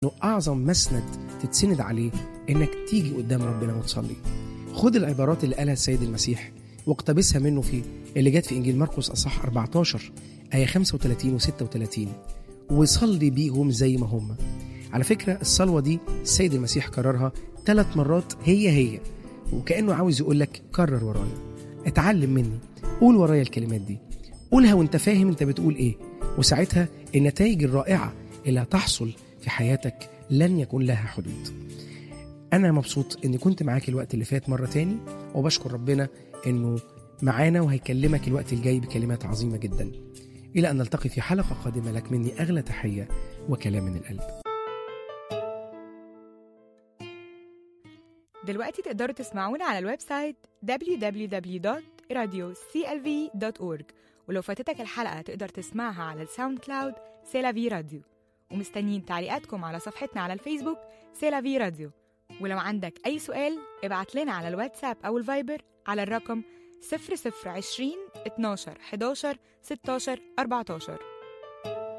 انه اعظم مسند تتسند عليه انك تيجي قدام ربنا وتصلي خد العبارات اللي قالها السيد المسيح واقتبسها منه في اللي جت في انجيل مرقس اصح 14 ايه 35 و36 وصلي بيهم زي ما هم على فكره الصلوه دي السيد المسيح كررها ثلاث مرات هي هي وكانه عاوز يقول لك كرر ورايا اتعلم مني قول ورايا الكلمات دي قولها وانت فاهم انت بتقول ايه وساعتها النتائج الرائعه اللي هتحصل في حياتك لن يكون لها حدود انا مبسوط اني كنت معاك الوقت اللي فات مره تاني وبشكر ربنا انه معانا وهيكلمك الوقت الجاي بكلمات عظيمه جدا الى ان نلتقي في حلقه قادمه لك مني اغلى تحيه وكلام من القلب دلوقتي تقدروا تسمعونا على الويب سايت www.radioclv.org ولو فاتتك الحلقة تقدر تسمعها على الساوند كلاود سيلافي راديو ومستنيين تعليقاتكم على صفحتنا على الفيسبوك سيلافي راديو ولو عندك أي سؤال ابعت لنا على الواتساب أو الفايبر على الرقم 0020 12 11 16 14